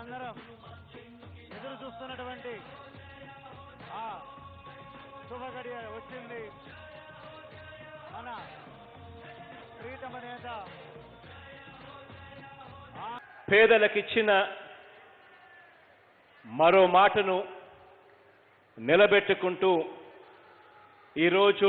మనందరం ఎదురు చూస్తున్నటువంటి ఆ శుభగడియ వచ్చింది మన ప్రీతమ నేత పేదలకిచ్చిన మరో మాటను నిలబెట్టుకుంటూ ఈరోజు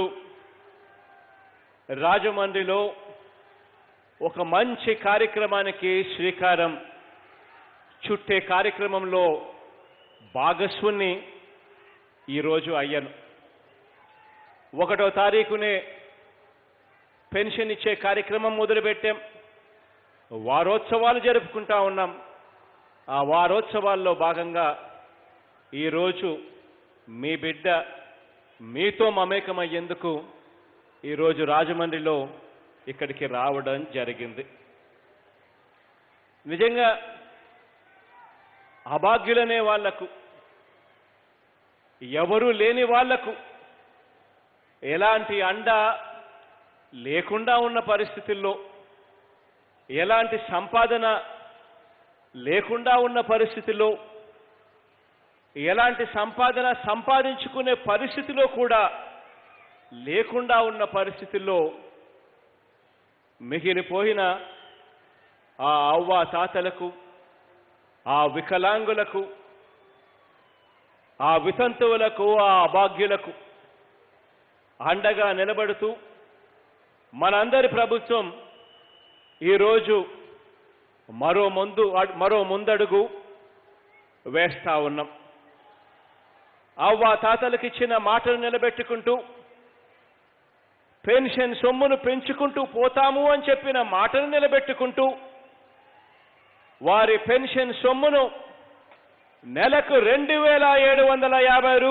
రాజమండ్రిలో ఒక మంచి కార్యక్రమానికి శ్రీకారం చుట్టే కార్యక్రమంలో భాగస్వాన్ని ఈరోజు అయ్యాను ఒకటో తారీఖునే పెన్షన్ ఇచ్చే కార్యక్రమం మొదలుపెట్టాం వారోత్సవాలు జరుపుకుంటా ఉన్నాం ఆ వారోత్సవాల్లో భాగంగా ఈరోజు మీ బిడ్డ మీతో మమేకమయ్యేందుకు ఈరోజు రాజమండ్రిలో ఇక్కడికి రావడం జరిగింది నిజంగా అభాగ్యులనే వాళ్లకు ఎవరూ లేని వాళ్లకు ఎలాంటి అండ లేకుండా ఉన్న పరిస్థితుల్లో ఎలాంటి సంపాదన లేకుండా ఉన్న పరిస్థితిలో ఎలాంటి సంపాదన సంపాదించుకునే పరిస్థితిలో కూడా లేకుండా ఉన్న పరిస్థితుల్లో మిగిలిపోయిన ఆ అవ్వ తాతలకు ఆ వికలాంగులకు ఆ వితంతువులకు ఆ అభాగ్యులకు అండగా నిలబడుతూ మనందరి ప్రభుత్వం ఈరోజు మరో ముందు మరో ముందడుగు వేస్తా ఉన్నాం అవ్వ తాతలకిచ్చిన మాటలు నిలబెట్టుకుంటూ పెన్షన్ సొమ్మును పెంచుకుంటూ పోతాము అని చెప్పిన మాటను నిలబెట్టుకుంటూ వారి పెన్షన్ సొమ్మును నెలకు రెండు వేల ఏడు వందల యాభై రూపాయలు